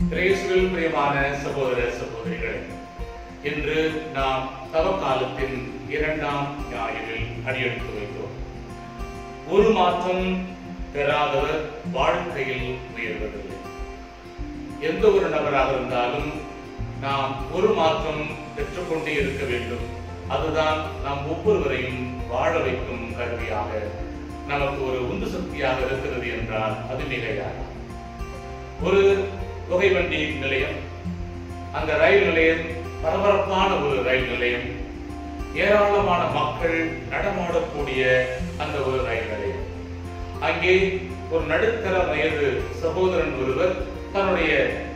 கிரேசுவில் பிரியமான சகோதர சகோதரிகளே இன்று நாம் தவக்காலத்தின் இரண்டாம் ஞாயிறில் அடியெடுத்து வைத்தோம் ஒரு மாற்றம் பெறாதவர் வாழ்க்கையில் உயர்வதில்லை எந்த ஒரு நபராக இருந்தாலும் நாம் ஒரு மாற்றம் பெற்றுக்கொண்டே இருக்க வேண்டும் அதுதான் நாம் ஒவ்வொருவரையும் வாழ வைக்கும் கருவியாக நமக்கு ஒரு உந்து சக்தியாக இருக்கிறது என்றால் அது மிகையாக ஒரு புகைவண்டி நிலையம் அந்த ரயில் நிலையம் பரபரப்பான ஒரு ரயில் நிலையம் ஏராளமான மக்கள் நடமாடக்கூடிய அந்த ஒரு ரயில் நிலையம் அங்கே ஒரு நடுத்தர வயது சகோதரன் ஒருவர் தன்னுடைய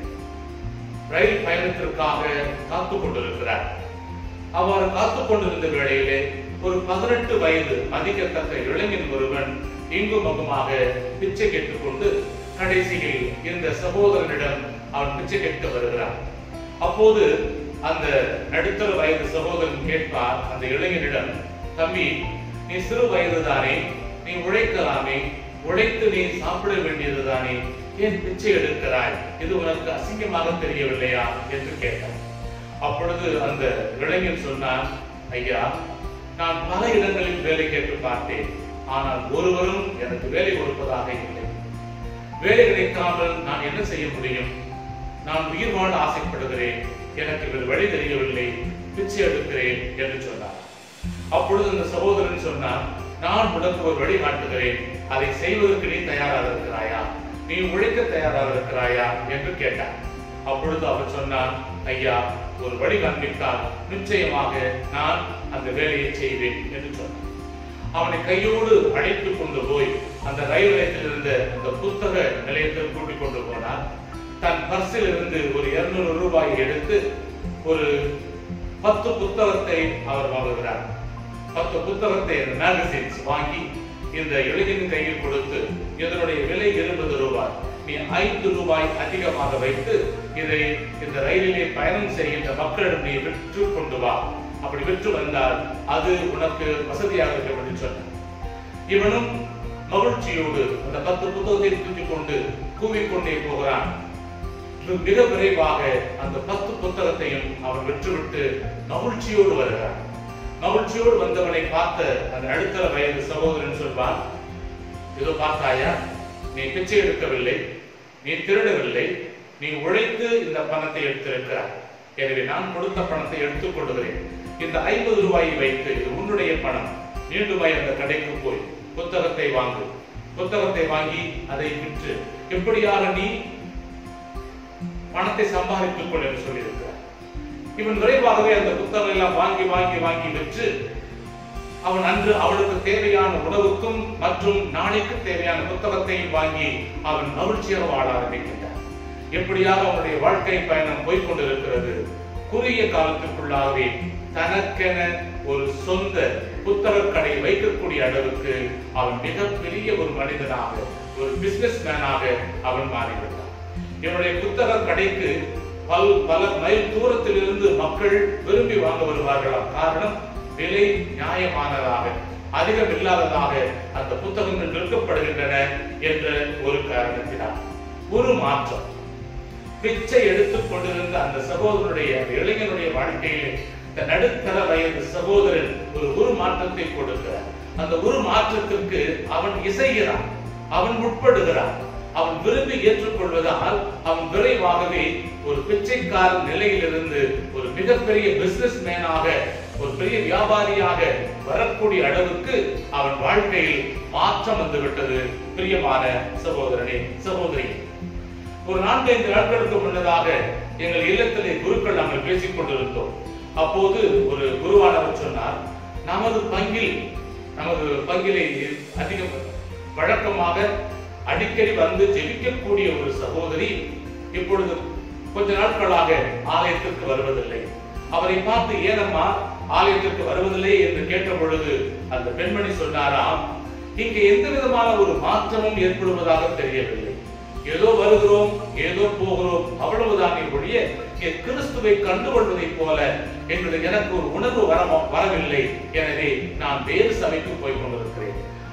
ரயில் பயணத்திற்காக காத்து கொண்டிருக்கிறார் அவ்வாறு காத்து கொண்டிருந்த வேளையிலே ஒரு பதினெட்டு வயது மதிக்கத்தக்க இளைஞன் ஒருவன் இங்கும் அங்குமாக பிச்சை கேட்டுக்கொண்டு கடைசியில் இந்த சகோதரனிடம் அவன் பிச்சை கேட்க வருகிறான் அப்போது அந்த நடுத்தர வயது சகோதரன் கேட்பார் அந்த இளைஞனிடம் தம்பி நீ சிறு வயதுதானே நீ உழைக்கலாமே உழைத்து நீ சாப்பிட வேண்டியதுதானே ஏன் பிச்சை எடுக்கிறாய் இது உனக்கு அசிங்கமாக தெரியவில்லையா என்று கேட்டார் அப்பொழுது அந்த இளைஞன் சொன்னான் ஐயா நான் பல இடங்களில் வேலை கேட்டு பார்த்தேன் ஆனால் ஒருவரும் எனக்கு வேலை கொடுப்பதாக இல்லை வேலை கிடைக்காமல் நான் என்ன செய்ய முடியும் நான் உயிர் வாழ ஆசைப்படுகிறேன் எனக்கு வேறு வழி தெரியவில்லை பிச்சை எடுக்கிறேன் என்று சொன்னார் அப்பொழுது அந்த சகோதரன் சொன்னார் நான் உனக்கு ஒரு வழி காட்டுகிறேன் அதை செய்வதற்கு நீ தயாராக இருக்கிறாயா நீ உழைக்க தயாராக இருக்கிறாயா என்று கேட்டார் அப்பொழுது அவர் சொன்னார் ஐயா ஒரு வழி காண்பித்தால் நிச்சயமாக நான் அந்த வேலையை செய்வேன் என்று சொன்னார் அவனை கையோடு அழைத்து கொண்டு போய் அந்த ரயில் நிலையத்தில் இருந்த அந்த புத்தக நிலையத்தில் கூட்டிக் கொண்டு போனார் தன் பர்சில் இருந்து ஒரு இருநூறு ரூபாயை எடுத்து ஒரு பத்து புத்தகத்தை அவர் வாங்குகிறார் பத்து புத்தகத்தை மேகசின்ஸ் வாங்கி இந்த இளைஞனின் கையில் கொடுத்து இதனுடைய விலை இருபது ரூபாய் நீ ஐந்து ரூபாய் அதிகமாக வைத்து இதை இந்த ரயிலிலே பயணம் செய்கின்ற மக்களிடம் நீ விற்று கொண்டு வா அப்படி விற்று வந்தால் அது உனக்கு வசதியாக இருக்கும் என்று சொன்னார் இவனும் மகிழ்ச்சியோடு அந்த பத்து புத்தகத்தை தூக்கிக் கொண்டு கூவிக்கொண்டே போகிறான் மிக விரைவாக அந்த பத்து புத்தகத்தையும் அவன் விற்றுவிட்டு மகிழ்ச்சியோடு வருகிறான் மகிழ்ச்சியோடு வந்தவனை பார்த்த அந்த நடுத்தர வயது சகோதரன் சொல்வான் இதோ பார்த்தாயா நீ பிச்சை எடுக்கவில்லை நீ திருடவில்லை நீ உழைத்து இந்த பணத்தை எடுத்திருக்கிறாய் எனவே நான் கொடுத்த பணத்தை எடுத்துக் கொள்கிறேன் இந்த ஐம்பது ரூபாயை வைத்து இது உன்னுடைய பணம் மீண்டுமாய் அந்த கடைக்கு போய் புத்தகத்தை வாங்கு புத்தகத்தை வாங்கி அதை விற்று எப்படியாக நீ பணத்தை சம்பாதித்துக் கொள் என்று சொல்லியிருக்கிறார் இவன் விரைவாகவே அந்த புத்தகம் எல்லாம் வாங்கி வாங்கி வாங்கி விற்று அவன் அன்று அவளுக்கு தேவையான உணவுக்கும் மற்றும் நாளைக்கு தேவையான புத்தகத்தையும் வாங்கி அவன் மகிழ்ச்சியாக வாழ ஆரம்பிக்கின்றான் எப்படியாக அவனுடைய வாழ்க்கை பயணம் போய்கொண்டிருக்கிறது குறுகிய காலத்திற்குள்ளாகவே தனக்கென ஒரு சொந்த புத்தக கடை வைக்கக்கூடிய அளவுக்கு அவன் மிகப்பெரிய ஒரு மனிதனாக ஒரு பிசினஸ் மேனாக அவன் மாறிவிட்டான் இவனுடைய புத்தக கடைக்கு பல் பல மைல் தூரத்தில் இருந்து மக்கள் விரும்பி வாங்க வருவார்களாம் காரணம் விலை நியாயமானதாக அதிகம் இல்லாததாக அந்த புத்தகங்கள் விற்கப்படுகின்றன என்ற ஒரு காரணத்தினால் ஒரு மாற்றம் பிச்சை எடுத்துக் கொண்டிருந்த அந்த சகோதரனுடைய அந்த இளைஞனுடைய வாழ்க்கையிலே இந்த நடுத்தர வயது சகோதரன் ஒரு ஒரு மாற்றத்தை கொடுக்கிறார் அந்த ஒரு மாற்றத்திற்கு அவன் இசைகிறான் அவன் உட்படுகிறான் அவன் விரும்பி ஏற்றுக்கொள்வதால் அவன் விரைவாகவே ஒரு பிச்சைக்காரன் நிலையிலிருந்து ஒரு மிகப்பெரிய பிசினஸ் மேனாக ஒரு பெரிய வியாபாரியாக வரக்கூடிய அளவுக்கு அவன் வாழ்க்கையில் மாற்றம் வந்துவிட்டது பிரியமான சகோதரனே சகோதரி ஒரு நான்கைந்து நாட்களுக்கு முன்னதாக எங்கள் இல்லத்திலே குருக்கள் நாங்கள் பேசிக் கொண்டிருந்தோம் அப்போது ஒரு குருவானவர் சொன்னார் நமது பங்கில் நமது பங்கிலே அதிகம் வழக்கமாக அடிக்கடி வந்து ஜெபிக்கக்கூடிய ஒரு சகோதரி இப்பொழுது கொஞ்ச நாட்களாக ஆலயத்திற்கு வருவதில்லை அவரை பார்த்து ஏனம்மா ஆலயத்திற்கு வருவதில்லை என்று கேட்ட பொழுது அந்த பெண்மணி சொன்னாராம் இங்கு எந்த விதமான ஒரு மாற்றமும் ஏற்படுவதாக தெரியவில்லை ஏதோ வருகிறோம் ஏதோ போகிறோம் அவ்வளவுதானே ஒழிய இங்கே கிறிஸ்துவை கண்டுகொள்வதைப் போல என்பது எனக்கு ஒரு உணர்வு வர வரவில்லை எனவே நான் வேறு சபைக்கு போய் கொண்டிருக்கிறேன்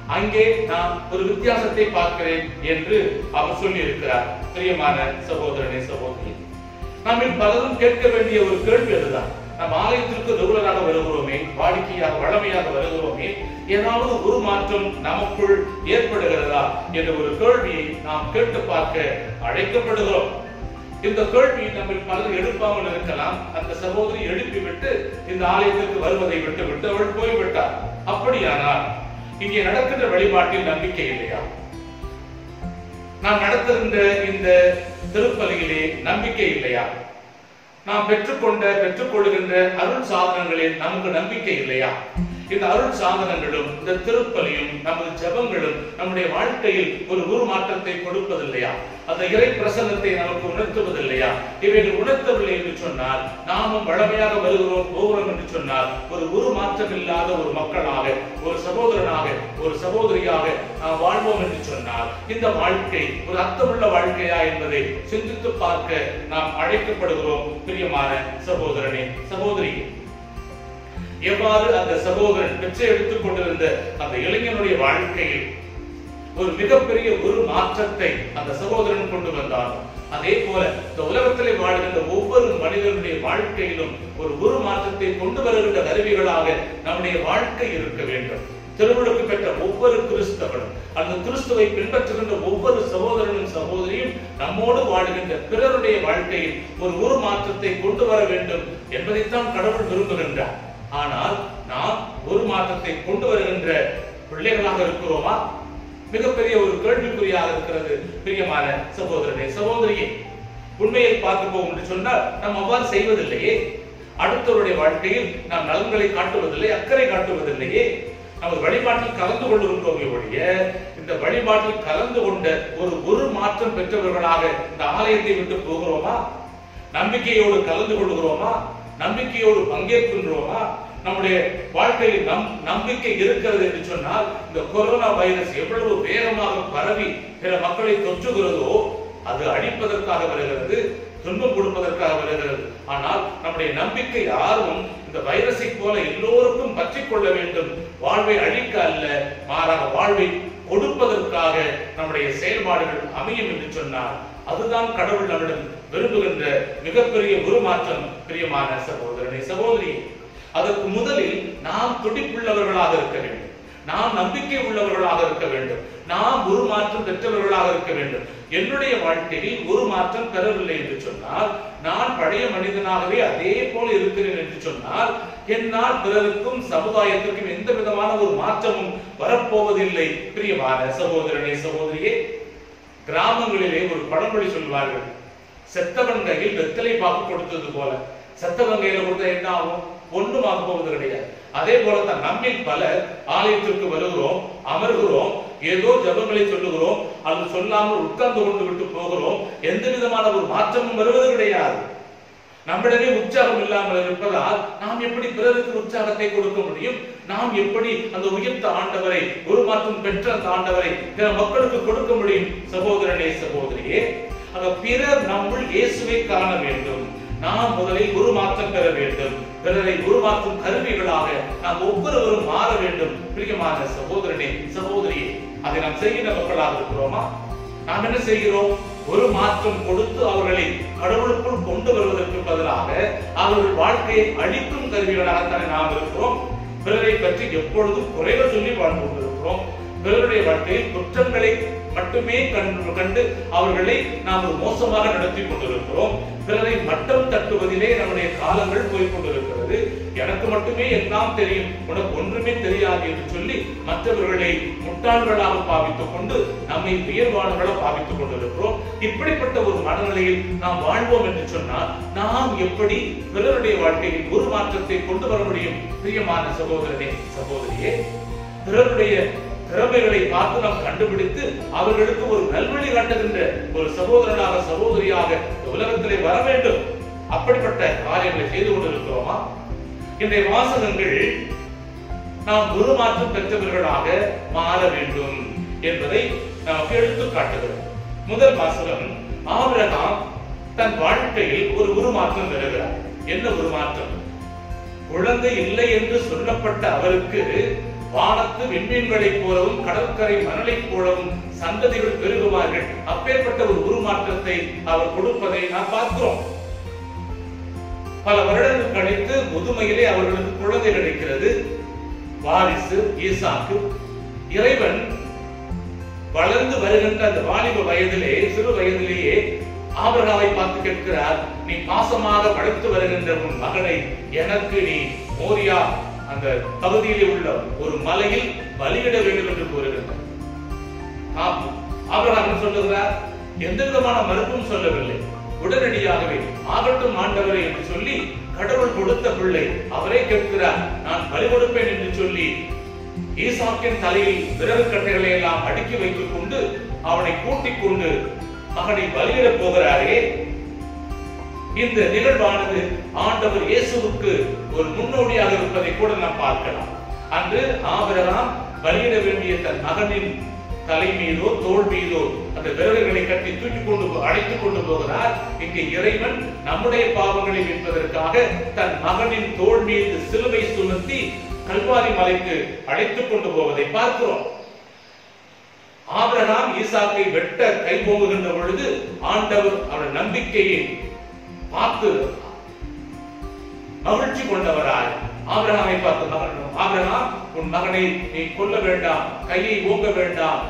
அங்கே நான் ஒரு வித்தியாசத்தை பார்க்கிறேன் என்று அவர் சொல்லி இருக்கிறார் பிரியமான சகோதரனே சகோதரி நம்மில் பலரும் கேட்க வேண்டிய ஒரு கேள்வி அதுதான் நம் ஆலயத்திற்கு ரெகுலராக வருகிறோமே வாடிக்கையாக வழமையாக வருகிறோமே ஏதாவது ஒரு மாற்றம் நமக்குள் ஏற்படுகிறதா என்ற ஒரு கேள்வியை நாம் கேட்டு பார்க்க அழைக்கப்படுகிறோம் இந்த கேள்வி நம்மில் பலர் எழுப்பாமல் இருக்கலாம் அந்த சகோதரி எழுப்பிவிட்டு இந்த ஆலயத்திற்கு வருவதை விட்டு விட்டு அவள் போய்விட்டார் அப்படியானால் இங்கே நடக்கின்ற வழிபாட்டில் நம்பிக்கை இல்லையா நாம் நடத்துகின்ற இந்த திருப்பலியிலே நம்பிக்கை இல்லையா நாம் பெற்றுக்கொண்ட பெற்றுக்கொள்கின்ற அருள் சாதனங்களில் நமக்கு நம்பிக்கை இல்லையா இந்த அருள் சாதனங்களும் இந்த திருப்பலியும் நமது ஜெபங்களும் நம்முடைய வாழ்க்கையில் ஒரு உருமாற்றத்தை கொடுப்பதில்லையா அந்த இறை பிரசன்னத்தை நமக்கு உணர்த்துவதில்லையா இவைகள் உணர்த்தவில்லை என்று சொன்னால் நாமும் வளமையாக வருகிறோம் போகிறோம் என்று சொன்னால் ஒரு உருமாற்றம் இல்லாத ஒரு மக்களாக ஒரு சகோதரனாக ஒரு சகோதரியாக நாம் வாழ்வோம் என்று சொன்னால் இந்த வாழ்க்கை ஒரு அர்த்தமுள்ள வாழ்க்கையா என்பதை சிந்தித்து பார்க்க நாம் அழைக்கப்படுகிறோம் பிரியமான சகோதரனே சகோதரி எவ்வாறு அந்த சகோதரன் பிச்சை எடுத்துக் கொண்டிருந்த அந்த இளைஞனுடைய வாழ்க்கையில் ஒரு மிகப்பெரிய ஒரு மாற்றத்தை அந்த சகோதரன் கொண்டு வந்தான் அதே போல இந்த உலகத்திலே வாழ்கின்ற ஒவ்வொரு மனிதனுடைய வாழ்க்கையிலும் ஒரு ஒரு மாற்றத்தை கொண்டு வருகின்ற கருவிகளாக நம்முடைய வாழ்க்கை இருக்க வேண்டும் திருவிழுக்கு பெற்ற ஒவ்வொரு கிறிஸ்தவனும் அந்த கிறிஸ்துவை பின்பற்றுகின்ற ஒவ்வொரு சகோதரனும் சகோதரியும் நம்மோடு வாழுகின்ற பிறருடைய வாழ்க்கையில் ஒரு ஒரு மாற்றத்தை கொண்டு வர வேண்டும் என்பதைத்தான் கடவுள் விரும்புகின்றார் ஆனால் நாம் ஒரு மாற்றத்தை கொண்டு வருகின்ற பிள்ளைகளாக இருக்கிறோமா மிகப்பெரிய ஒரு கேள்விக்குறியாக இருக்கிறது பிரியமான சகோதரனே சகோதரியே உண்மையை பார்க்க போகும் என்று சொன்னால் நாம் அவ்வாறு செய்வதில்லையே அடுத்தவருடைய வாழ்க்கையில் நாம் நலன்களை காட்டுவதில்லை அக்கறை காட்டுவதில்லையே நமது வழிபாட்டில் கலந்து கொண்டிருக்கிறோமே ஒழிய இந்த வழிபாட்டில் கலந்து கொண்ட ஒரு ஒரு மாற்றம் பெற்றவர்களாக இந்த ஆலயத்தை விட்டு போகிறோமா நம்பிக்கையோடு கலந்து கொள்கிறோமா நம்பிக்கையோடு பங்கேற்கின்றோமா நம்முடைய வாழ்க்கையில் நம் நம்பிக்கை இருக்கிறது என்று சொன்னால் இந்த கொரோனா வைரஸ் எவ்வளவு வேகமாக பரவி பிற மக்களை தொற்றுகிறதோ அது அழிப்பதற்காக வருகிறது துன்பம் கொடுப்பதற்காக வருகிறது ஆனால் நம்முடைய நம்பிக்கை ஆர்வம் இந்த வைரஸை போல எல்லோருக்கும் பற்றி கொள்ள வேண்டும் வாழ்வை அழிக்க அல்ல மாறாக வாழ்வை கொடுப்பதற்காக நம்முடைய செயல்பாடுகள் அமையும் என்று சொன்னார் அதுதான் கடவுள் நம்மிடம் விரும்புகின்ற மிகப்பெரிய உருமாற்றம் பிரியமான சகோதரனை சகோதரி அதற்கு முதலில் நாம் துடிப்புள்ளவர்களாக இருக்க வேண்டும் நாம் நம்பிக்கை உள்ளவர்களாக இருக்க வேண்டும் நாம் ஒரு மாற்றம் பெற்றவர்களாக இருக்க வேண்டும் என்னுடைய வாழ்க்கையில் ஒரு மாற்றம் பெறவில்லை என்று சொன்னால் நான் பழைய மனிதனாகவே அதே போல இருக்கிறேன் என்று சொன்னால் என்னால் பிறருக்கும் சமுதாயத்திற்கும் எந்த விதமான ஒரு மாற்றமும் வரப்போவதில்லை பிரியமான சகோதரனே சகோதரியே கிராமங்களிலே ஒரு பழமொழி சொல்வார்கள் செத்தவன் கையில் வெத்தலை பாக்கு கொடுத்தது போல செத்தவன் கையில கொடுத்தா என்ன ஆகும் ஒண்ணும் ஆக போவது கிடையாது அதே போலத்தான் நம்மில் பலர் ஆலயத்திற்கு வருகிறோம் அமர்கிறோம் ஏதோ ஜபங்களை சொல்லுகிறோம் அல்லது சொல்லாமல் உட்கார்ந்து கொண்டு விட்டு போகிறோம் எந்த விதமான ஒரு மாற்றமும் வருவது கிடையாது நம்மிடமே உற்சாகம் இல்லாமல் இருப்பதால் நாம் எப்படி பிறருக்கு உற்சாகத்தை கொடுக்க முடியும் நாம் எப்படி அந்த உயர்த்த ஆண்டவரை ஒரு மாற்றம் பெற்ற அந்த ஆண்டவரை பிற மக்களுக்கு கொடுக்க முடியும் சகோதரனே சகோதரியே ஆக பிறர் நம்முள் இயேசுவை காண வேண்டும் நாம் முதலில் ஒரு மாற்றம் பெற வேண்டும் பிறரை உருவாக்கும் கருவிகளாக நாம் ஒவ்வொருவரும் மாற வேண்டும் பிரியமான சகோதரனே சகோதரியே அதை நாம் செய்கின்ற மக்களாக இருக்கிறோமா நாம் என்ன செய்கிறோம் ஒரு மாற்றம் கொடுத்து அவர்களை கடவுளுக்குள் கொண்டு வருவதற்கு பதிலாக அவர்கள் வாழ்க்கையை அழிக்கும் கருவிகளாகத்தானே நாம் இருக்கிறோம் பிறரை பற்றி எப்பொழுதும் குறைகள் சொல்லி வாழ்ந்து கொண்டிருக்கிறோம் பிறருடைய வாழ்க்கையில் குற்றங்களை மட்டுமே கண்டு கண்டு அவர்களை நாம் ஒரு மோசமாக நடத்தி கொண்டிருக்கிறோம் பிறரை மட்டம் தட்டுவதிலே நம்முடைய காலங்கள் போய் கொண்டிருக்கிறது எனக்கு மட்டுமே எல்லாம் தெரியும் உனக்கு ஒன்றுமே தெரியாது என்று சொல்லி மற்றவர்களை முட்டாள்களாக பாவித்துக் கொண்டு நம்மை உயர்வாளர்களாக பாவித்துக் கொண்டிருக்கிறோம் இப்படிப்பட்ட ஒரு மனநிலையில் நாம் வாழ்வோம் என்று சொன்னால் நாம் எப்படி பிறருடைய வாழ்க்கையில் ஒரு மாற்றத்தை கொண்டு வர முடியும் பிரியமான சகோதரனே சகோதரியே பிறருடைய திறமைகளை பார்த்து நாம் கண்டுபிடித்து அவர்களுக்கு ஒரு நல்வழி காட்டுகின்ற ஒரு சகோதரனாக சகோதரியாக இந்த உலகத்திலே வர வேண்டும் அப்படிப்பட்ட காரியங்களை செய்து கொண்டிருக்கிறோமா இன்றைய வாசகங்கள் நாம் உருமாற்றம் பெற்றவர்களாக மாற வேண்டும் என்பதை நமக்கு எடுத்து காட்டுகிறது முதல் வாசகம் ஆபிரகாம் தன் வாழ்க்கையில் ஒரு உருமாற்றம் பெறுகிறார் என்ன உருமாற்றம் குழந்தை இல்லை என்று சொல்லப்பட்ட அவருக்கு வானத்து விண்மீன்களைப் போலவும் கடற்கரை மணலைப் போலவும் சந்ததிகள் பெருகுவார்கள் அப்பேற்பட்ட ஒரு உருமாற்றத்தை அவர் கொடுப்பதை நாம் பார்க்கிறோம் பல வருடங்கள் கழித்து முதுமையிலே அவர்களுக்கு குழந்தை கிடைக்கிறது வாரிசு ஈசாக்கு இறைவன் வளர்ந்து வருகின்ற அந்த வாலிப வயதிலே சிறு வயதிலேயே ஆபிரகாமை பார்த்து கேட்கிறார் நீ பாசமாக படைத்து வருகின்ற உன் மகனை எனக்கு நீ மோரியா அந்த பகுதியிலே உள்ள ஒரு மலையில் பலியிட வேண்டும் என்று கூறுகின்றார் ஆம், ஆபிரகாம் என்ன சொல்லுகிறார் எந்த விதமான மறுப்பும் சொல்லவில்லை உடனடியாகவே ஆகட்டும் ஆண்டவரே என்று சொல்லி கடவுள் கொடுத்த பிள்ளை அவரே கேட்கிறார் நான் பலி கொடுப்பேன் என்று சொல்லி ஈசாக்கின் தலையில் விறகு கட்டைகளை எல்லாம் அடுக்கி வைத்துக் கொண்டு அவனை கூட்டிக் கொண்டு மகனை பலியிடப் போகிறாரே இந்த நிகழ்வானது ஆண்டவர் இயேசுவுக்கு ஒரு முன்னோடியாக இருப்பதை கூட நாம் பார்க்கலாம் அன்று ஆபிரகாம் பலியிட வேண்டிய தன் மகனின் தலை மீதோ தோள் மீதோ அந்த விரல்களை கட்டி தூக்கி கொண்டு போ- அழைத்துக் கொண்டு போகிறார் இங்கே இறைவன் நம்முடைய பாவங்களை மீட்பதற்காக தன் மகனின் தோள் மீது சிலுவை சுமத்தி கல்வாரி மலைக்கு அழைத்துக் கொண்டு போவதை பார்க்கிறோம் ஆபிரகாம் ஈசாக்கை வெட்ட கை போகுகின்ற பொழுது ஆண்டவர் அவருடைய நம்பிக்கையை பார்த்து மகிழ்ச்சி கொண்டவராய் ஆபிரகாமை பார்த்து மகன் ஆபிரகாம் உன் மகனை நீ கொல்ல வேண்டாம் கையை ஓங்க வேண்டாம்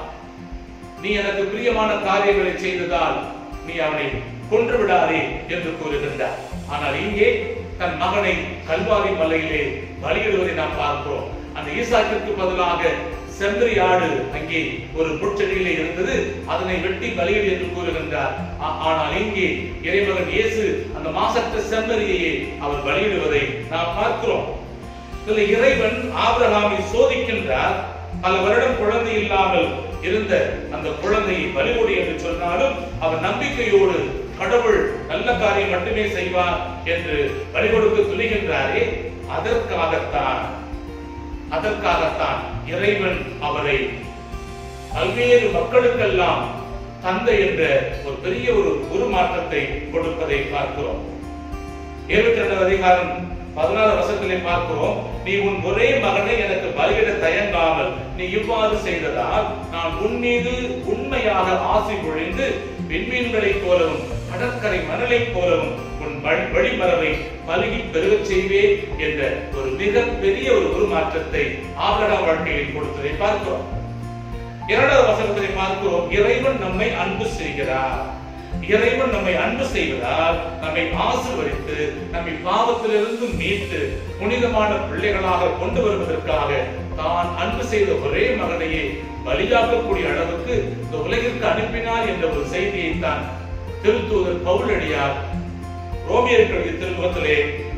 நீ எனக்கு பிரியமான காரியங்களை செய்ததால் நீ அவனை கொன்று விடாதே என்று கூறுகின்றார் ஆனால் இங்கே தன் மகனை கல்வாரி மலையிலே பலியிடுவதை நாம் பார்க்கிறோம் அந்த ஈசாக்கிற்கு பதிலாக செம்பரி ஆடு அங்கே ஒரு முட்செடியிலே இருந்தது அதனை வெட்டி பலியிடு என்று கூறுகின்றார் ஆ- ஆனால் இங்கே இறைமகன் இயேசு அந்த மாசற்ற செம்மறியையே அவர் பலியிடுவதை நாம் பார்க்கிறோம் இதுல இறைவன் ஆபிரகாமை சோதிக்கின்றார் பல வருடம் குழந்தை இல்லாமல் இருந்த அந்த குழந்தையை பலிகொடு என்று சொன்னாலும் அவர் நம்பிக்கையோடு கடவுள் நல்ல காரியம் மட்டுமே செய்வார் என்று பலி கொடுக்க துணிகின்றாரே அதற்காகத்தான் அதற்காகத்தான் இறைவன் அவரை பல்வேறு மக்களுக்கெல்லாம் தந்தை என்ற ஒரு பெரிய ஒரு உருமாற்றத்தை கொடுப்பதை பார்க்கிறோம் இருபத்தி ரெண்டாவது அதிகாரம் பதினாறு வருஷத்திலே பார்க்கிறோம் நீ உன் ஒரே மகனை எனக்கு பலியிட தயங்காமல் நீ இவ்வாறு செய்ததால் நான் உன் மீது உண்மையாக ஆசை பொழிந்து விண்மீன்களைப் போலவும் கடற்கரை மணலைப் போலவும் உன் வழி வழிமரபை பலுகி பெருகச் செய்வேன் என்ற ஒரு மிகப்பெரிய ஒரு உருமாற்றத்தை ஆபிரகாம் வாழ்க்கையில் கொடுத்ததை பார்க்கிறோம் இரண்டாவது வசனத்தை பார்க்கிறோம் இறைவன் நம்மை அன்பு செய்கிறார் இறைவன் நம்மை அன்பு செய்வதால் நம்மை ஆசீர்வதித்து நம்மை பாவத்திலிருந்து மீட்டு புனிதமான பிள்ளைகளாக கொண்டு வருவதற்காக தான் அன்பு செய்த ஒரே மகனையே பலியாக்கக்கூடிய அளவுக்கு இந்த உலகிற்கு அனுப்பினார் என்ற ஒரு செய்தியை தான் திருத்தூதர் பவுலடியார் ரோமியர்களுடைய திருமுகத்திலே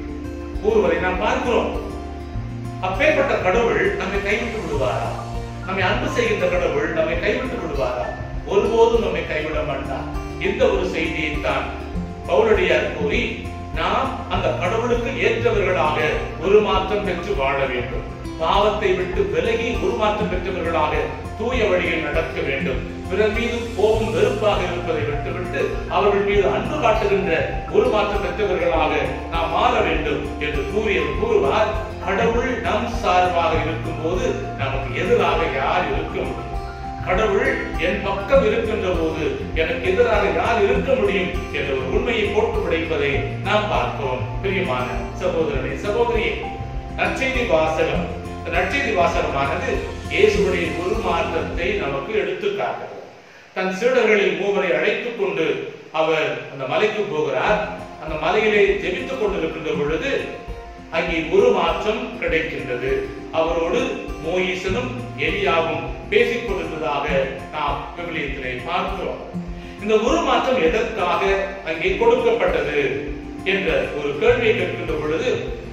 கூறுவதை நாம் பார்க்கிறோம் அப்பேற்பட்ட கடவுள் நம்மை கைவிட்டு விடுவாரா நம்மை அன்பு செய்கின்ற கடவுள் நம்மை கைவிட்டு விடுவாரா ஒருபோதும் நம்மை கைவிட மாட்டார் இந்த ஒரு செய்தியை தான் பவுலடியார் கூறி நாம் அந்த கடவுளுக்கு ஏற்றவர்களாக உருமாற்றம் பெற்று வாழ வேண்டும் பாவத்தை விட்டு விலகி உருமாற்றம் பெற்றவர்களாக தூய வழியில் நடக்க வேண்டும் பிறர் மீது கோபம் வெறுப்பாக இருப்பதை விட்டுவிட்டு அவர்கள் மீது அன்பு காட்டுகின்ற உருமாற்றம் பெற்றவர்களாக நாம் மாற வேண்டும் என்று கூறிய கூறுவார் கடவுள் நம் சார்பாக இருக்கும் போது நமக்கு எதிராக யார் இருக்க முடியும் கடவுள் என் பக்கம் இருக்கின்ற போது எனக்கு எதிராக யார் இருக்க முடியும் என்ற ஒரு உண்மையை போட்டு பிடிப்பதை நாம் பார்க்கிறோம் பிரியமான சகோதரனே சகோதரியே நற்செய்தி வாசகம் இந்த நற்செய்தி வாசகமானது இயேசுடைய ஒரு மாற்றத்தை நமக்கு எடுத்து காட்டுகிறது தன் சீடர்களில் மூவரை அழைத்துக் கொண்டு அவர் அந்த மலைக்கு போகிறார் அந்த மலையிலே ஜெபித்துக் கொண்டிருக்கின்ற பொழுது அங்கே ஒரு மாற்றம் கிடைக்கின்றது அவரோடு மோயிசனும் எலியாவும் பேசிக் கொண்டிருந்ததாக நாம் விவிலியத்திலே பார்க்கிறோம் இந்த ஒரு மாற்றம் எதற்காக அங்கே கொடுக்கப்பட்டது என்ற ஒரு கேள்வியை கேட்கின்ற பொழுது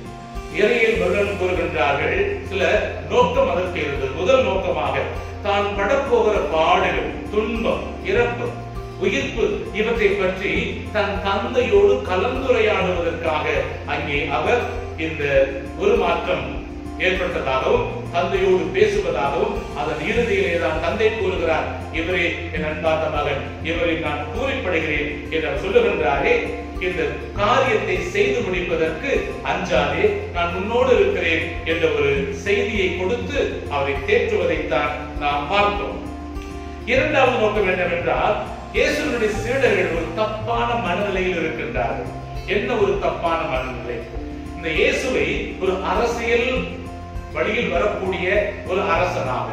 இறையில் வருடன் கூறுகின்றார்கள் சில நோக்கம் அதற்கு இருந்தது முதல் நோக்கமாக தான் படப்போகிற பாடுகள் துன்பம் இறப்பு உயிர்ப்பு இவற்றை பற்றி தன் தந்தையோடு கலந்துரையாடுவதற்காக அங்கே அவர் இந்த ஒரு மாற்றம் ஏற்பட்டதாகவும் தந்தையோடு பேசுவதாகவும் அதன் இறுதியிலே தான் தந்தை கூறுகிறார் இவரே என் அன்பார்ந்த மகன் இவரை நான் கூறிப்படுகிறேன் என்று அவர் சொல்லுகின்றாரே இந்த காரியத்தை செய்து முடிப்பதற்கு அஞ்சாதே நான் உன்னோடு இருக்கிறேன் என்ற ஒரு செய்தியை கொடுத்து அவரை தேற்றுவதைத்தான் நாம் பார்த்தோம் இரண்டாவது நோக்கம் என்னவென்றால் இயேசுனுடைய சீடர்கள் ஒரு தப்பான மனநிலையில் இருக்கின்றார்கள் என்ன ஒரு தப்பான மனநிலை இந்த இயேசுவை ஒரு அரசியல் வழியில் வரக்கூடிய ஒரு அரசனாக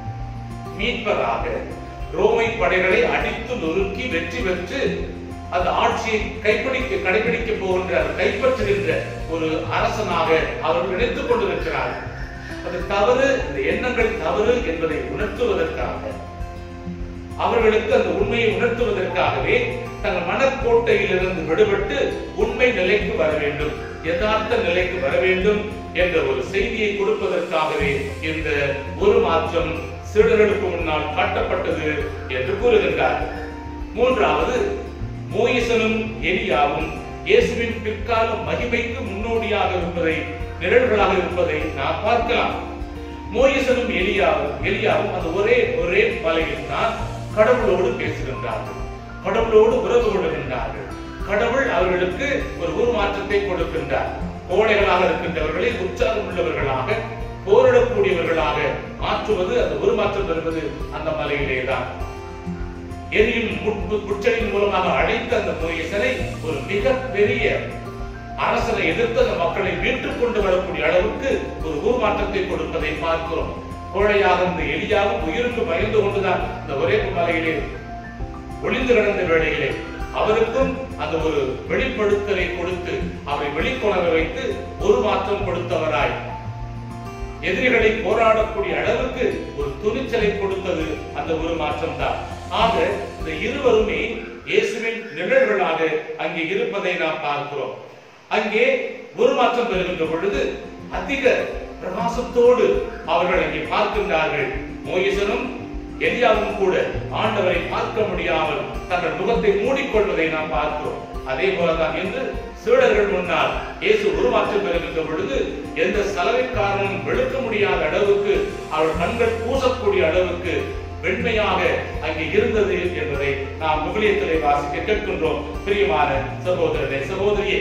மீட்பராக ரோமை படைகளை அடித்து நொறுக்கி வெற்றி பெற்று அந்த ஆட்சியை கைப்பிடிக்க கடைபிடிக்க போகின்ற அதை கைப்பற்றுகின்ற ஒரு அரசனாக அவர்கள் நினைத்துக் கொண்டிருக்கிறார்கள் அது தவறு இந்த எண்ணங்கள் தவறு என்பதை உணர்த்துவதற்காக அவர்களுக்கு அந்த உண்மையை உணர்த்துவதற்காகவே தங்கள் மனக்கோட்டையிலிருந்து விடுபட்டு உண்மை நிலைக்கு வர வேண்டும் யதார்த்த நிலைக்கு வர வேண்டும் என்ற ஒரு செய்தியை கொடுப்பதற்காகவே இந்த ஒரு மாற்றம் சீடர்களுக்கு முன்னால் காட்டப்பட்டது என்று கூறுகின்றார்கள் மூன்றாவது மோயிசனும் எலியாவும் இயேசுவின் பிற்கால மகிமைக்கு முன்னோடியாக இருப்பதை நிழல்களாக இருப்பதை நாம் பார்க்கலாம் மோயிசனும் எலியாவும் எலியாவும் அந்த ஒரே ஒரே மலையில் தான் கடவுளோடு பேசுகின்றார்கள் கடவுளோடு உறவு கொள்கின்றார்கள் கடவுள் அவர்களுக்கு ஒரு உருமாற்றத்தை கொடுக்கின்றார் கோடைகளாக இருக்கின்றவர்களை உற்சாகம் உள்ளவர்களாக போரிடக்கூடியவர்களாக மாற்றுவது அந்த உருமாற்றம் பெறுவது அந்த மலையிலே தான் எரியும் முச்சலின் மூலமாக அழைத்த அந்த மோயசனை ஒரு மிகப்பெரிய அரசனை எதிர்த்து அந்த மக்களை மீட்டுக் கொண்டு வரக்கூடிய அளவுக்கு ஒரு உருமாற்றத்தை கொடுப்பதை பார்க்கிறோம் கோழையாக இந்த எலியாவும் உயிருக்கு பயந்து கொண்டுதான் இந்த ஒரே மலையிலே ஒளிந்து கிடந்த வேளையிலே அவருக்கும் அந்த ஒரு வெளிப்படுத்தலை கொடுத்து அவரை வெளிக்கொணர வைத்து ஒரு மாற்றம் கொடுத்தவராய் எதிரிகளை போராடக்கூடிய அளவுக்கு ஒரு துணிச்சலை கொடுத்தது அந்த ஒரு மாற்றம் தான் ஆக இந்த இருவருமே இயேசுவின் நிழல்களாக அங்கே இருப்பதை நாம் பார்க்கிறோம் அங்கே ஒரு மாற்றம் பெறுகின்ற பொழுது அதிக பிரகாசத்தோடு அவர்கள் அங்கே பார்க்கின்றார்கள் மோயிசனும் எலியாவும் கூட ஆண்டவரை பார்க்க முடியாமல் தங்கள் முகத்தை மூடிக்கொள்வதை நாம் பார்க்கிறோம் அதே போலதான் என்று சீடர்கள் முன்னால் இயேசு உருமாற்றம் பெறுகின்ற பொழுது எந்த சலவைக்காரனும் வெளுக்க முடியாத அளவுக்கு அவர் கண்கள் பூசக்கூடிய அளவுக்கு வெண்மையாக அங்கே இருந்தது என்பதை நாம் விவிலியத்திலே வாசிக்க கேட்கின்றோம் பிரியமான சகோதரனே சகோதரியே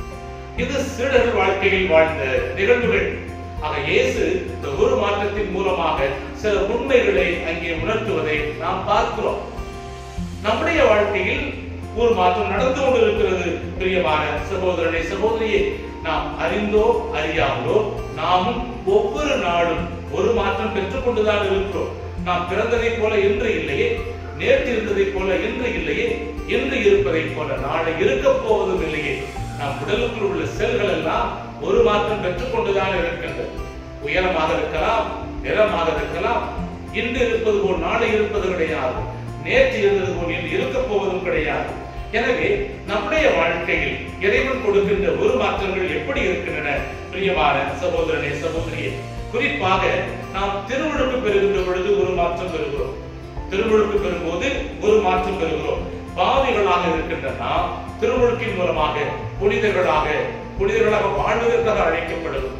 இது சீடர்கள் வாழ்க்கையில் வாழ்ந்த நிகழ்வுகள் ஆக இயேசு இந்த ஒரு மாற்றத்தின் மூலமாக சில உண்மைகளை அங்கே உணர்த்துவதை நாம் பார்க்கிறோம் நம்முடைய வாழ்க்கையில் ஒரு மாற்றம் நடந்து கொண்டிருக்கிறது பிரியமான சகோதரனை சகோதரியே நாம் அறிந்தோ அறியாமலோ நாமும் ஒவ்வொரு நாளும் ஒரு மாற்றம் பெற்றுக் கொண்டுதான் இருக்கிறோம் நாம் பிறந்ததை போல இன்று இல்லையே நேற்று இருந்ததை போல இன்று இல்லையே இன்று இருப்பதை போல நாளை இருக்க போவதும் இல்லையே நம் உடலுக்குள் உள்ள செல்கள் எல்லாம் ஒரு மாற்றம் பெற்றுக் கொண்டுதான் இருக்கின்றது உயரமாக இருக்கலாம் நிறமாக இருக்கலாம் இன்று இருப்பது போல் நாளை இருப்பது கிடையாது நேற்று இருந்தது போல் இன்று இருக்க போவதும் கிடையாது எனவே நம்முடைய வாழ்க்கையில் இறைவன் கொடுக்கின்ற ஒரு மாற்றங்கள் எப்படி இருக்கின்றன பிரியமான சகோதரனே சகோதரியே குறிப்பாக நாம் திருவிழுக்கு பெறுகின்ற பொழுது ஒரு மாற்றம் பெறுகிறோம் திருவிழுக்கு பெறும்போது ஒரு மாற்றம் பெறுகிறோம் பாவிகளாக இருக்கின்ற நாம் திருமுழுக்கின் மூலமாக புனிதர்களாக புனிதர்களாக வாழ்வதற்காக அழைக்கப்படுகின்றோம்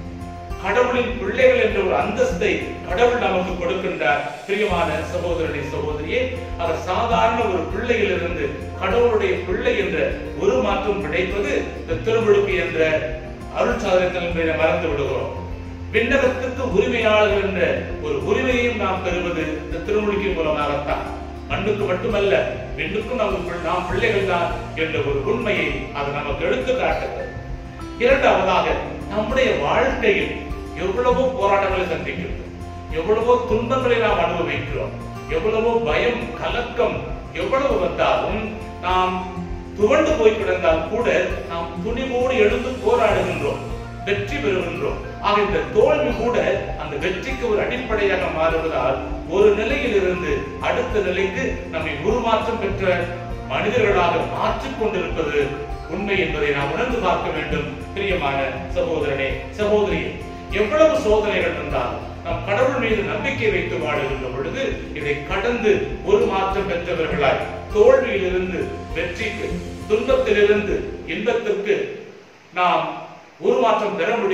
கடவுளின் பிள்ளைகள் என்ற ஒரு அந்தஸ்தை கடவுள் நமக்கு கொடுக்கின்றார் பிரியமான சகோதரனை சகோதரியே அவர் சாதாரண ஒரு பிள்ளையிலிருந்து கடவுளுடைய பிள்ளை என்ற ஒரு மாற்றம் கிடைப்பது இந்த திருமுழுக்கு என்ற அருள் சாதனத்தில் மறந்து விடுகிறோம் விண்ணகத்துக்கு உரிமையாளர்கள் என்ற ஒரு உரிமையையும் நாம் பெறுவது இந்த திருமுழுக்கின் மூலமாகத்தான் மண்ணுக்கு மட்டுமல்ல விண்ணுக்கும் நமக்கு நாம் பிள்ளைகள் தான் என்ற ஒரு உண்மையை அது நமக்கு எடுத்து காட்டுகிறது இரண்டாவதாக நம்முடைய வாழ்க்கையில் எவ்வளவோ போராட்டங்களை சந்திக்கிறோம் எவ்வளவோ துன்பங்களை நாம் அனுபவிக்கிறோம் எவ்வளவோ பயம் கலக்கம் எவ்வளவு வந்தாலும் நாம் துவண்டு போய் கிடந்தால் கூட நாம் துணிவோடு எழுந்து போராடுகின்றோம் வெற்றி பெறுகின்றோம் ஆக இந்த தோல்வி கூட அந்த வெற்றிக்கு ஒரு அடிப்படையாக மாறுவதால் ஒரு நிலையில் இருந்து அடுத்த நிலைக்கு நம்மை உருமாற்றம் பெற்ற மனிதர்களாக மாற்றிக் கொண்டிருப்பது உண்மை என்பதை நாம் உணர்ந்து பார்க்க வேண்டும் பிரியமான சகோதரனே சகோதரியே எவ்வளவு சோதனைகள் இருந்தாலும் நாம் கடவுள் மீது நம்பிக்கை வைத்து வாழுகின்ற பொழுது இதை கடந்து ஒரு மாற்றம் பெற்றவர்களாய் தோல்வியிலிருந்து வெற்றிக்கு துன்பத்திலிருந்து இன்பத்திற்கு நாம் உருமாற்றம் பெற முடியும்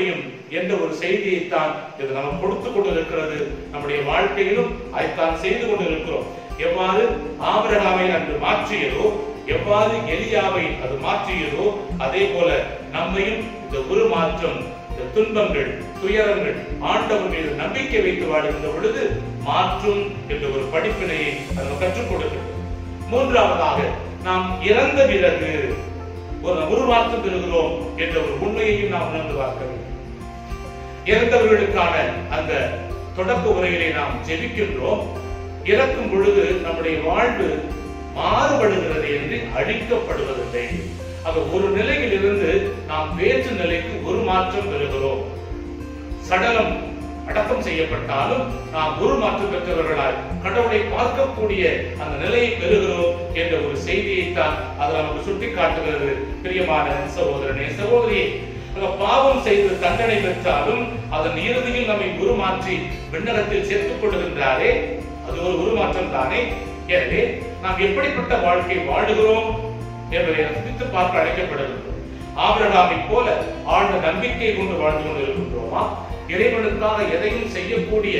என்ற ஒரு செய்தியைத்தான் இது நமக்கு கொடுத்து கொண்டிருக்கிறது நம்முடைய வாழ்க்கையிலும் அதைத்தான் செய்து கொண்டிருக்கிறோம் எவ்வாறு ஆபிரகாமை அன்று மாற்றியதோ எவ்வாறு எலியாவை அது மாற்றியதோ அதே போல நம்மையும் இந்த உருமாற்றம் இந்த துன்பங்கள் துயரங்கள் ஆண்டவர் மீது நம்பிக்கை வைத்து வாழுகின்ற பொழுது மாற்றும் என்ற ஒரு படிப்பினையை அது நமக்கு கற்றுக் கொடுக்கிறது மூன்றாவதாக நாம் இறந்த பிறகு ஒரு உருமாற்றம் பெறுகிறோம் என்ற ஒரு உண்மையையும் நாம் உணர்ந்து பார்க்க வேண்டும் இறந்தவர்களுக்கான அந்த தொடக்க உரையிலே நாம் ஜெபிக்கின்றோம் இறக்கும் பொழுது நம்முடைய வாழ்வு மாறுபடுகிறது என்று அழிக்கப்படுவதில்லை ஆக ஒரு நிலையில் இருந்து நாம் வேற்று நிலைக்கு ஒரு மாற்றம் பெறுகிறோம் சடலம் அடக்கம் செய்யப்பட்டாலும் நாம் ஒரு மாற்றம் பெற்றவர்களாய் கடவுளை பார்க்கக்கூடிய அந்த நிலையை பெறுகிறோம் என்ற ஒரு செய்தியைத்தான் அது நமக்கு சுட்டி காட்டுகிறது பிரியமான சகோதரனே சகோதரியே ஆக பாவம் செய்து தண்டனை பெற்றாலும் அதன் இறுதியில் நம்மை உருமாற்றி விண்ணகத்தில் சேர்த்துக் கொள்ளுகின்றாரே அது ஒரு உருமாற்றம் தானே எனவே நாம் எப்படிப்பட்ட வாழ்க்கை வாழுகிறோம் என்பதை சிந்தித்து பார்க்க அழைக்கப்படுகின்றோம் ஆபிரகாமை போல ஆழ்ந்த நம்பிக்கை கொண்டு வாழ்ந்து கொண்டிருக்கின்றோமா இறைவனுக்காக எதையும் செய்யக்கூடிய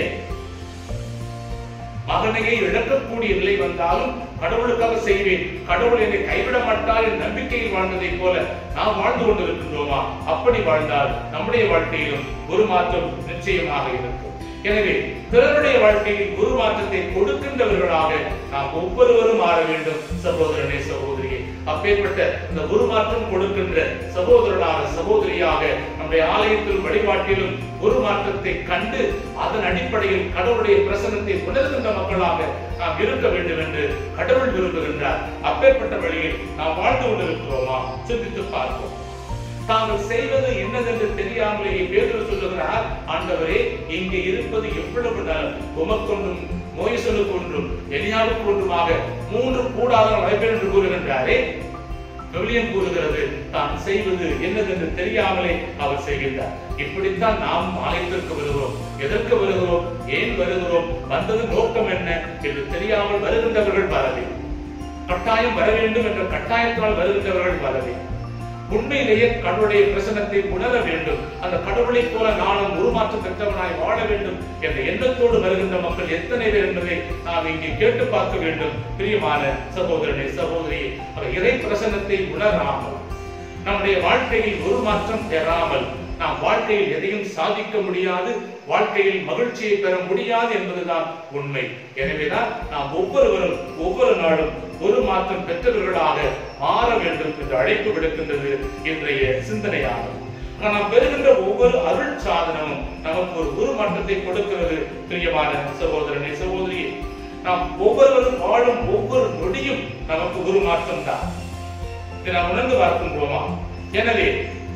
மகனையை இழக்கக்கூடிய நிலை வந்தாலும் கடவுளுக்காக செய்வேன் கடவுள் என்னை கைவிட மாட்டார் என்ற நம்பிக்கையில் வாழ்ந்ததைப் போல நாம் வாழ்ந்து கொண்டிருக்கின்றோமா அப்படி வாழ்ந்தால் நம்முடைய வாழ்க்கையிலும் ஒரு மாற்றம் நிச்சயமாக இருக்கும் எனவே பிறருடைய வாழ்க்கையில் ஒரு மாற்றத்தை கொடுக்கின்றவர்களாக நாம் ஒவ்வொருவரும் மாற வேண்டும் சகோதரனே சகோதரியே அப்பேற்பட்ட இந்த உருமாற்றம் கொடுக்கின்ற சகோதரனாக சகோதரியாக நம்முடைய ஆலயத்திலும் வழிபாட்டிலும் ஒரு மாற்றத்தை கண்டு அதன் அடிப்படையில் கடவுளுடைய பிரசனத்தை உணர்கின்ற மக்களாக நாம் இருக்க வேண்டும் என்று கடவுள் விரும்புகின்றார் அப்பேற்பட்ட வழியில் நாம் வாழ்ந்து கொண்டிருக்கிறோமா சிந்தித்து பார்ப்போம் தாங்கள் செய்வது என்னதென்று தெரியாமலேயே பேதுரு சொல்லுகிறார் ஆண்டவரே இங்கே இருப்பது எவ்வளவு நலம் உமக்கொன்றும் மோயசனுக்கு ஒன்றும் எலியாவுக்கு ஒன்றுமாக மூன்று கூடாரம் நடைபெறும் என்று கூறுகின்றாரே விவிலியம் கூறுகிறது தான் செய்வது என்னதென்று தெரியாமலே அவர் செய்கின்றார் இப்படித்தான் நாம் ஆலயத்திற்கு வருகிறோம் எதற்கு வருகிறோம் ஏன் வருகிறோம் வந்தது நோக்கம் என்ன என்று தெரியாமல் வருகின்றவர்கள் பலவே கட்டாயம் வர வேண்டும் என்ற கட்டாயத்தினால் வருகின்றவர்கள் பலவே உண்மையிலேயே கடவுளுடைய பிரசனத்தை உணர வேண்டும் அந்த கடவுளைப் போல நானும் உருமாற்றம் பெற்றவனாய் வாழ வேண்டும் என்ற எண்ணத்தோடு வருகின்ற மக்கள் எத்தனை பேர் என்பதை நாம் இங்கே கேட்டு பார்க்க வேண்டும் பிரியமான சகோதரனே சகோதரியே அவர் இறை பிரசனத்தை உணராமல் நம்முடைய வாழ்க்கையில் ஒரு மாற்றம் பெறாமல் நாம் வாழ்க்கையில் எதையும் சாதிக்க முடியாது வாழ்க்கையில் மகிழ்ச்சியை பெற முடியாது என்பதுதான் உண்மை எனவேதான் நாம் ஒவ்வொருவரும் ஒவ்வொரு நாளும் ஒரு மாற்றம் பெற்றவர்களாக மாற வேண்டும் என்று அழைப்பு விடுக்கின்றது இன்றைய சிந்தனையாகும் நாம் பெறுகின்ற ஒவ்வொரு அருள் சாதனமும் நமக்கு ஒரு உருமாற்றத்தை கொடுக்கிறது பிரியமான சகோதரனே சகோதரியே நாம் ஒவ்வொருவரும் வாழும் ஒவ்வொரு நொடியும் நமக்கு உருமாற்றம் தான் இதை நாம் உணர்ந்து பார்க்கின்றோமா எனவே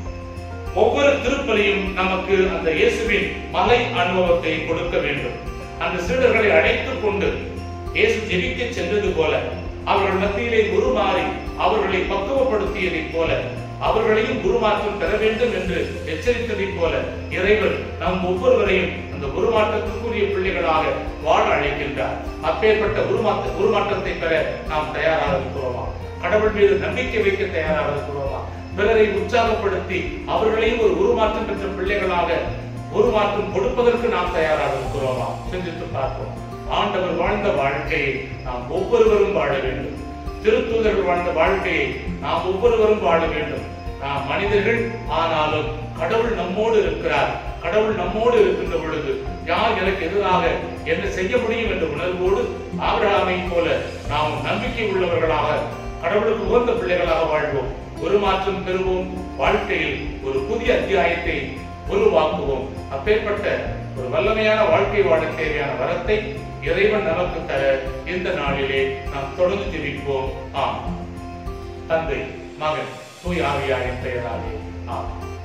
ஒவ்வொரு திருப்பலியும் நமக்கு அந்த இயேசுவின் மலை அனுபவத்தை கொடுக்க வேண்டும் அந்த சீடர்களை அழைத்துக் கொண்டு இயேசு ஜெபிக்க சென்றது போல அவர்கள் மத்தியிலே உருமாறி அவர்களை பக்குவப்படுத்தியதைப் போல அவர்களையும் உருமாற்றம் பெற வேண்டும் என்று எச்சரித்ததைப் போல இறைவன் நம் ஒவ்வொருவரையும் அந்த உருமாற்றத்திற்குரிய பிள்ளைகளாக வாழ அழைக்கின்றார் அப்பேற்பட்ட உருமாற்ற உருமாற்றத்தை பெற நாம் தயாராக இருக்கிறோமா கடவுள் மீது நம்பிக்கை வைக்க தயாராக இருக்கிறோமா பிறரை உற்சாகப்படுத்தி அவர்களையும் ஒரு உருமாற்றம் பெற்ற பிள்ளைகளாக உருமாற்றம் கொடுப்பதற்கு நாம் தயாராக இருக்கிறோமா சிந்தித்து பார்ப்போம் ஆண்டவர் வாழ்ந்த வாழ்க்கையை நாம் ஒவ்வொருவரும் வாழ வேண்டும் திருத்தூதர்கள் வாழ்ந்த வாழ்க்கையை நாம் ஒவ்வொருவரும் வாழ வேண்டும் நாம் மனிதர்கள் ஆனாலும் கடவுள் நம்மோடு இருக்கிறார் கடவுள் நம்மோடு இருக்கின்ற பொழுது யார் எனக்கு எதிராக என்ன செய்ய முடியும் என்ற உணர்வோடு ஆபிரகாமை போல நாம் நம்பிக்கை உள்ளவர்களாக கடவுளுக்கு உகந்த பிள்ளைகளாக வாழ்வோம் ஒரு மாற்றம் பெறுவோம் வாழ்க்கையில் ஒரு புதிய அத்தியாயத்தை உருவாக்குவோம் அப்பேற்பட்ட ஒரு வல்லமையான வாழ்க்கை வாழ தேவையான வரத்தை இறைவன் நமக்கு தர இந்த நாளிலே நாம் தொடர்ந்து ஜெபிப்போம் ஆம் தந்தை மகன் தூய் ஆவியாரின் பெயராலே ஆம்